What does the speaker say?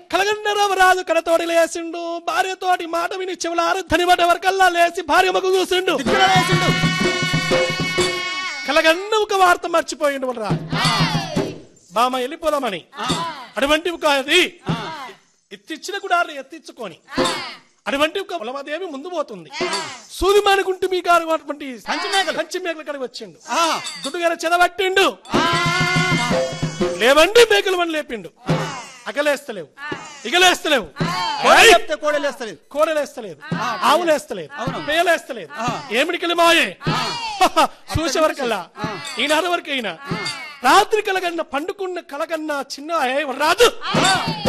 కలగన్న రామరాజు కడతోటి లేచిండు భార్యతోటి మాట విని చెవులారు ధనిబడ్డ వరకల్లా లేచి భార్య ముఖం చూసిండు దిక్కున వేసిండు కలగన్న ఒక వార్త మర్చిపోయిండు రా బామ వెళ్ళిపోదామని అటువంటి ఒక అది ఎత్తిచ్చిన గుడాన్ని ఎత్తించుకొని అటువంటి ఒక బలమదేవి ముందు పోతుంది సూర్యమానుకుంటూ మీ గారు అటువంటి కంచి మేకలు. కంచి మేకల కాడికి వచ్చిండు ఆ, దుడ్డుగారు చెదబట్టిండు లేవండి మేకలు అని లేపిండు అగలేస్తలేవు ఇగలేస్తలేవు కోడి ఏయ్! చెప్తే కోడలు వేస్తలేదు కోడలేస్తలేదు ఆవులేస్తలేదు అవును. పేలేస్తలేదు ఏమిడికెళ్ళి మాయే చూసే వరకల్లా ఈనాడు వరకు అయినా రాత్రి కలగన్న పండుకున్న కలగన్న చిన్న ఏ రాజు